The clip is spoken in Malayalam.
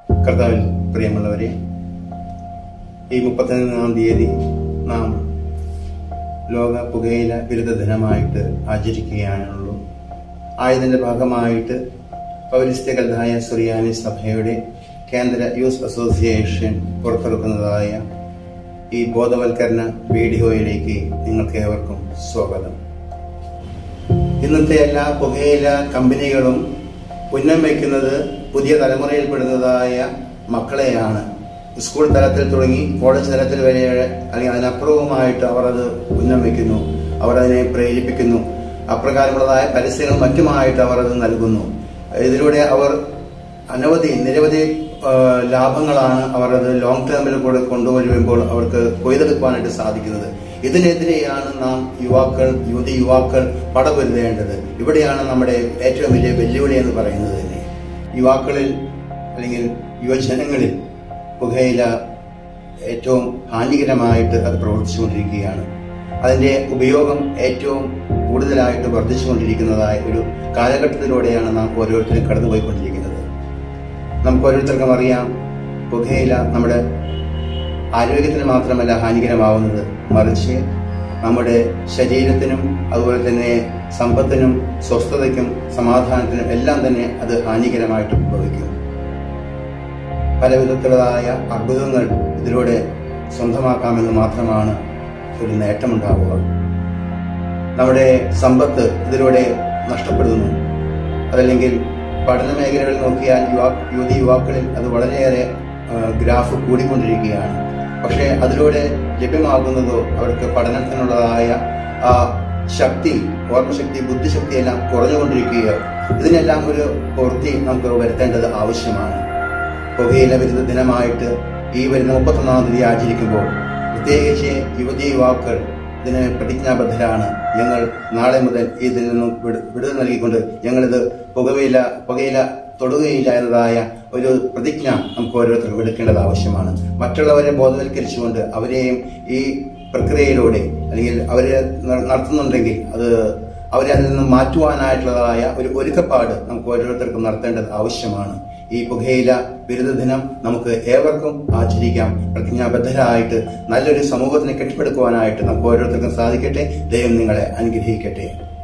കർത്താവിൽ പ്രിയമുള്ളവരെ ഈ മുപ്പത്തൊന്നാം തീയതി നാം ലോക പുകയില വിരുദ്ധ ദിനമായിട്ട് ആചരിക്കുകയാണുള്ളൂ ആയതിന്റെ ഭാഗമായിട്ട് പൗരസ്ത്യ കൽതായ സുറിയാനി സഭയുടെ കേന്ദ്ര യൂത്ത് അസോസിയേഷൻ പുറത്തിറക്കുന്നതായ ഈ ബോധവൽക്കരണ വീഡിയോയിലേക്ക് നിങ്ങൾക്ക് ഏവർക്കും സ്വാഗതം ഇന്നത്തെ എല്ലാ പുകയില കമ്പനികളും ഉന്നം വയ്ക്കുന്നത് പുതിയ തലമുറയിൽപ്പെടുന്നതായ മക്കളെയാണ് സ്കൂൾ തലത്തിൽ തുടങ്ങി കോളേജ് തലത്തിൽ വരെ അല്ലെങ്കിൽ അതിനപ്പുറവുമായിട്ട് അവർ അത് ഉന്നം വയ്ക്കുന്നു അവർ അതിനെ പ്രേരിപ്പിക്കുന്നു അപ്രകാരമുള്ളതായ പരസ്യങ്ങളും മറ്റുമായിട്ട് അവർ അത് നൽകുന്നു ഇതിലൂടെ അവർ അനവധി നിരവധി ആ, ലാഭങ്ങളാണ് അവർ അത് ലോങ് ടേമിൽ കൂടെ കൊണ്ടുവരുമ്പോൾ അവർക്ക് കൊയ്തെടുക്കുവാനായിട്ട് സാധിക്കുന്നത് ഇതിനെതിരെയാണ് നാം യുവാക്കൾ യുവതി യുവാക്കൾ പടപൊരുതേണ്ടത് ഇവിടെയാണ് നമ്മുടെ ഏറ്റവും വലിയ വെല്ലുവിളി എന്ന് പറയുന്നത് തന്നെ യുവാക്കളിൽ അല്ലെങ്കിൽ യുവജനങ്ങളിൽ പുകയില ഏറ്റവും ഹാനികരമായിട്ട് അത് പ്രവർത്തിച്ചുകൊണ്ടിരിക്കുകയാണ് അതിന്റെ ഉപയോഗം ഏറ്റവും കൂടുതലായിട്ട് വർദ്ധിച്ചുകൊണ്ടിരിക്കുന്നതായ ഒരു കാലഘട്ടത്തിലൂടെയാണ് നാം ഓരോരുത്തരും കടന്നുപോയിക്കൊണ്ടിരിക്കുന്നത് നമുക്ക് ഓരോരുത്തർക്കും അറിയാം പുകയില നമ്മുടെ ആരോഗ്യത്തിന് മാത്രമല്ല ഹാനികരമാവുന്നത് മറിച്ച് നമ്മുടെ ശരീരത്തിനും അതുപോലെ തന്നെ സമ്പത്തിനും സ്വസ്ഥതയ്ക്കും സമാധാനത്തിനും എല്ലാം തന്നെ അത് ഹാനികരമായിട്ട് ഭവിക്കും പല വിധത്തിലുള്ളതായ അർബുദങ്ങൾ ഇതിലൂടെ സ്വന്തമാക്കാമെന്ന് മാത്രമാണ് ഒരു നേട്ടമുണ്ടാവുക നമ്മുടെ സമ്പത്ത് ഇതിലൂടെ നഷ്ടപ്പെടുന്നു അതല്ലെങ്കിൽ പഠന മേഖലകളിൽ നോക്കിയാൽ യുവാ യുവതി യുവാക്കളിൽ അത് വളരെയേറെ ആ, ഗ്രാഫ് കൂടിക്കൊണ്ടിരിക്കുകയാണ് പക്ഷേ അതിലൂടെ ലഭ്യമാകുന്നതോ അവർക്ക് പഠനത്തിനുള്ളതായ ആ ശക്തി ഓർമ്മശക്തി ബുദ്ധിശക്തി എല്ലാം കുറഞ്ഞുകൊണ്ടിരിക്കുകയോ ഇതിനെല്ലാം ഒരു പൂർത്തി നമുക്ക് വരുത്തേണ്ടത് ആവശ്യമാണ് പുകയില വിരുദ്ധ ദിനമായിട്ട് ഈ വരുന്ന മുപ്പത്തൊന്നാം തീയതി ആചരിക്കുമ്പോൾ പ്രത്യേകിച്ച് യുവതി യുവാക്കൾ ഇതിന് പ്രതിജ്ഞാബദ്ധരാണ് ഞങ്ങൾ നാളെ മുതൽ ഇതിൽ നിന്നും വിടു- വിടുതൽ നൽകിക്കൊണ്ട് ഞങ്ങളിത് പുകയില പുകയില തൊടുകയില്ല എന്നതായ ഒരു പ്രതിജ്ഞ നമുക്ക് ഓരോരുത്തർക്കും എടുക്കേണ്ടത് ആവശ്യമാണ് മറ്റുള്ളവരെ ബോധവൽക്കരിച്ചുകൊണ്ട് അവരെയും ഈ പ്രക്രിയയിലൂടെ അല്ലെങ്കിൽ അവര് ന- നടത്തുന്നുണ്ടെങ്കിൽ അത് അവരെ അതിൽ നിന്നും മാറ്റുവാനായിട്ടുള്ളതായ ഒരു ഒരുക്കപ്പാട് നമുക്ക് ഓരോരുത്തർക്കും നടത്തേണ്ടത് ആവശ്യമാണ് ഈ പുകയില വിരുദ്ധ ദിനം നമുക്ക് ഏവർക്കും ആചരിക്കാം പ്രതിജ്ഞാബദ്ധരായിട്ട് നല്ലൊരു സമൂഹത്തിനെ കെട്ടിപ്പടുക്കുവാനായിട്ട് നമുക്ക് ഓരോരുത്തർക്കും സാധിക്കട്ടെ ദൈവം നിങ്ങളെ അനുഗ്രഹിക്കട്ടെ